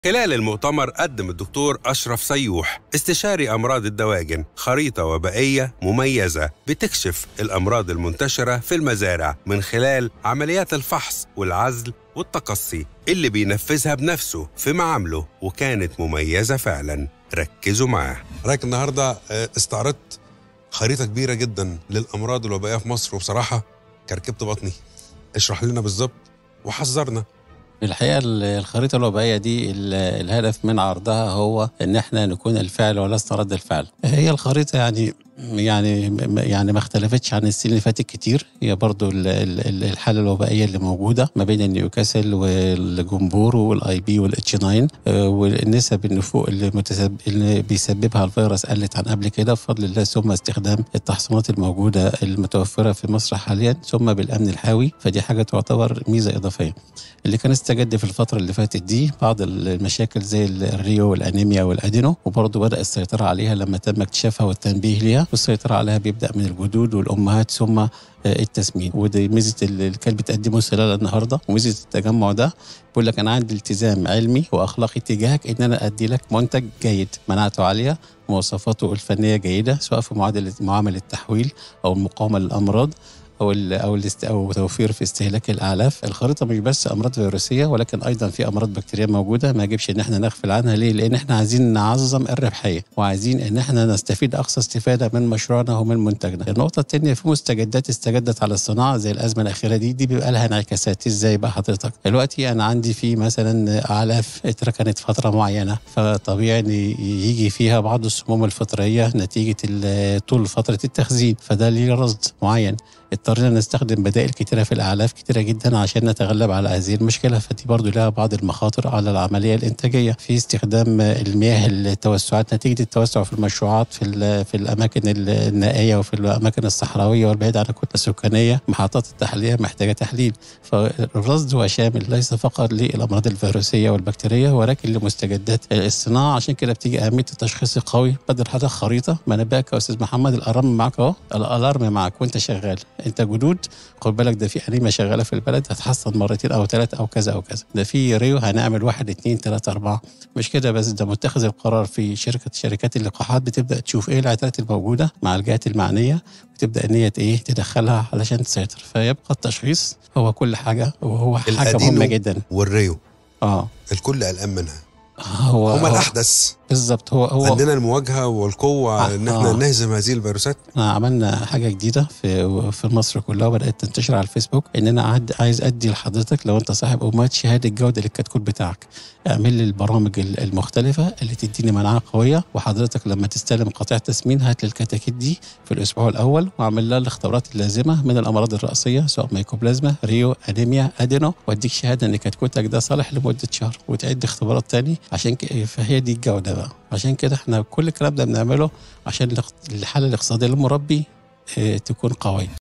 خلال المؤتمر قدم الدكتور أشرف سيوح استشاري أمراض الدواجن خريطة وبائية مميزة بتكشف الأمراض المنتشرة في المزارع من خلال عمليات الفحص والعزل والتقصي اللي بينفذها بنفسه في معامله وكانت مميزة فعلا ركزوا معاه حضرتك النهارده آه، استعرضت خريطه كبيره جدا للامراض الوبائيه في مصر وبصراحه كركبت بطني اشرح لنا بالظبط وحذرنا الحقيقة ال- الخريطة الوبائية دي ال- الهدف من عرضها هو إن إحنا نكون الفعل ولسنا رد الفعل. هي الخريطة يعني يعني م- يعني ما اختلفتش عن السنين اللي فاتت كتير هي برضو ال- ال- ال- الحالة الوبائية اللي موجودة ما بين النيوكاسل والجمبور والاي بي والاتش 9 آه، والنسب النفوق اللي, متسب... اللي بيسببها الفيروس قلت عن قبل كده بفضل الله ثم استخدام التحصينات الموجودة المتوفرة في مصر حاليا ثم بالأمن الحاوي فدي حاجة تعتبر ميزة إضافية. اللي كان استجد في الفترة اللي فاتت دي بعض المشاكل زي الريو والأنيميا والأدينو وبرضه بدأ السيطرة عليها لما تم اكتشافها والتنبيه ليها والسيطرة عليها بيبدأ من الجدود والأمهات ثم آه، التسمين ودي ميزة اللي كانت بتقدمه السلالة النهاردة وميزة التجمع ده بيقول لك أنا عندي التزام علمي وأخلاقي تجاهك إن أنا أدي لك منتج جيد مناعته عالية مواصفاته الفنية جيدة سواء في معادلة معامل التحويل أو المقاومة للأمراض او ال او الاست او توفير في استهلاك الاعلاف، الخريطه مش بس امراض فيروسيه ولكن ايضا في امراض بكتيريه موجوده ما يجبش ان احنا نغفل عنها ليه؟ لان احنا عايزين نعظم الربحيه وعايزين ان احنا نستفيد اقصى استفاده من مشروعنا ومن منتجنا. النقطه الثانيه في مستجدات استجدت على الصناعه زي الازمه الاخيره دي دي بيبقى لها انعكاسات ازاي بقى حضرتك؟ دلوقتي انا عندي في مثلا اعلاف اتركنت فتره معينه فطبيعي ان يجي فيها بعض السموم الفطريه نتيجه ال- طول فتره التخزين فده ليه رصد معين اضطرينا نستخدم بدائل كتيرة في الأعلاف كتيرة جدا عشان نتغلب على هذه المشكلة فدي برضو لها بعض المخاطر على العملية الإنتاجية في استخدام المياه التوسعات نتيجة التوسع في المشروعات في, ال- في الأماكن النائية وفي الأماكن الصحراوية والبعيدة عن الكتلة السكانية محطات التحلية محتاجة تحليل فالرصد هو شامل ليس فقط للأمراض الفيروسية والبكتيرية ولكن لمستجدات الصناعة عشان كده بتيجي أهمية التشخيص القوي بدل حضرتك خريطة ما أنا باك يا أستاذ محمد الألارم معاك أهو الألارم معاك وأنت شغال انت جدود خد بالك ده في انيميا شغاله في البلد هتحصل مرتين او ثلاثه او كذا او كذا ده في ريو هنعمل واحد اثنين ثلاثه اربعه مش كده بس ده متخذ القرار في شركه شركات اللقاحات بتبدا تشوف ايه العتادات الموجوده مع الجهات المعنيه وتبدا ان هي ايه تدخلها علشان تسيطر فيبقى التشخيص هو كل حاجه وهو حاجه الأدينو مهمه جدا والريو اه الكل قلقان منها هو هما هو الاحدث بالظبط هو هو عندنا المواجهه والقوه آه، ان احنا آه. نهزم هذه الفيروسات احنا عملنا حاجه جديده في في مصر كلها وبدات تنتشر على الفيسبوك ان انا عاد عايز ادي لحضرتك لو انت صاحب امهات شهاده جوده للكتكوت بتاعك اعمل لي البرامج ال- المختلفه اللي تديني مناعه قويه وحضرتك لما تستلم قطيع تسمين هات لي الكتاكيت دي في الاسبوع الاول واعمل لها الاختبارات اللازمه من الامراض الرئيسيه سواء ميكوبلازما ريو انيميا ادينو واديك شهاده ان كتكوتك ده صالح لمده شهر وتعد اختبارات تاني عشان ك... فهي دي الجوده بقى عشان كده احنا كل الكلام ده بنعمله عشان الاقت- الحاله الاقتصاديه للمربي اه، تكون قويه